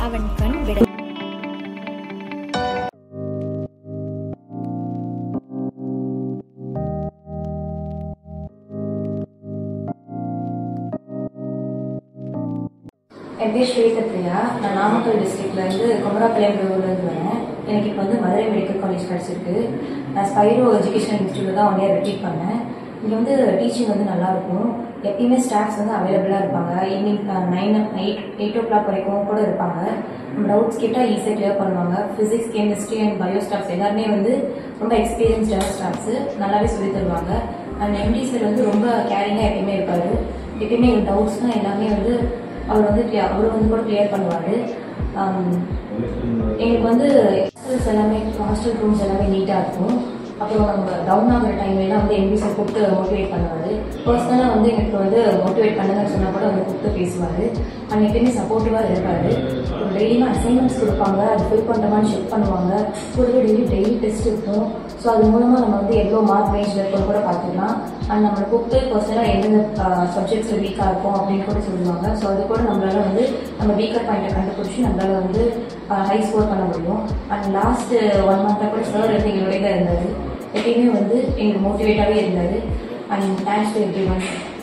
அவன் கண் விட என் பேர் ஸ்ரீதத்ரியா நான் நாமக்கல் டிஸ்ட்ரிக்ட்லேருந்து குமராப்பாளையம் ஊர்லேருந்து வரேன் எனக்கு இப்போ வந்து மதுரை மெடிக்கல் காலேஜ் கிடச்சிருக்கு நான் ஸ்பைரோ எஜுகேஷன் இன்ஸ்டியூட்டில் தான் ஒன் இயர் ரிப்பீட் பண்ணேன் இங்கே வந்து டீச்சிங் வந்து நல்லாயிருக்கும் எப்பயுமே ஸ்டாஃப்ஸ் வந்து அவைலபிளாக இருப்பாங்க evening nine eight eight o'clock வரைக்கும் கூட இருப்பாங்க நம்ம டவுட்ஸ் கேட்டால் ஈஸியாக கிளியர் பண்ணுவாங்க physics chemistry and bio staffs எல்லாருமே வந்து ரொம்ப எக்ஸ்பீரியன்ஸ்டான ஸ்டாஃப்ஸு நல்லாவே சொல்லி தருவாங்க அண்ட் எம்டி சார் வந்து ரொம்ப கேரிங்காக எப்பயுமே இருப்பாரு எப்பயுமே எங்கள் டவுட்ஸ்னால் எல்லாமே வந்து அவர் வந்து clear- அவர் வந்து கூட கிளியர் பண்ணுவார் எங்களுக்கு வந்து ஹாஸ்டல்ஸ் எல்லாமே ஹாஸ்டல் ரூம்ஸ் எல்லாமே நீட்டாக இருக்கும் அப்புறம் நம்ம டவுன் ஆகிற டைம்லாம் வந்து எம்பி சார் கூப்பிட்டு மோட்டிவேட் பண்ணுவார் பர்சனலாக வந்து எனக்கு வந்து மோட்டிவேட் பண்ணுங்கன்னு சொன்னால் கூட வந்து கூப்பிட்டு பேசுவார் அண்ட் எப்பயுமே சப்போர்ட்டிவாக இருப்பார் டெய்லியும் அசைன்மெண்ட்ஸ் கொடுப்பாங்க அது ஃபில் பண்ணுறமான்னு செக் பண்ணுவாங்க கூடவே டெய்லி டெய்லி டெஸ்ட் இருக்கும் ஸோ அது மூலமாக நம்ம வந்து எவ்வளோ மார்க் ரேஞ்சில் இருக்கோம் கூட பார்த்துக்கலாம் அண்ட் நம்மளை கூப்பிட்டு பர்சனலாக எந்தெந்த சப்ஜெக்ட்ஸ் வீக்காக இருக்கும் அப்படின்னு கூட சொல்லுவாங்க ஸோ அது கூட நம்மளால வந்து நம்ம வீக்கர் பாயிண்ட்டை கண்டுபிடிச்சி நம்மளால வந்து ஹை ஸ்கோர் பண்ண முடியும் அண்ட் லாஸ்ட் ஒன் மந்த்தாக கூட சார் வந்து எங்களோட தான் இருந்தார் எப்பயுமே வந்து எங்களுக்கு மோட்டிவேட்டாகவே இருந்தார் and thanks to every one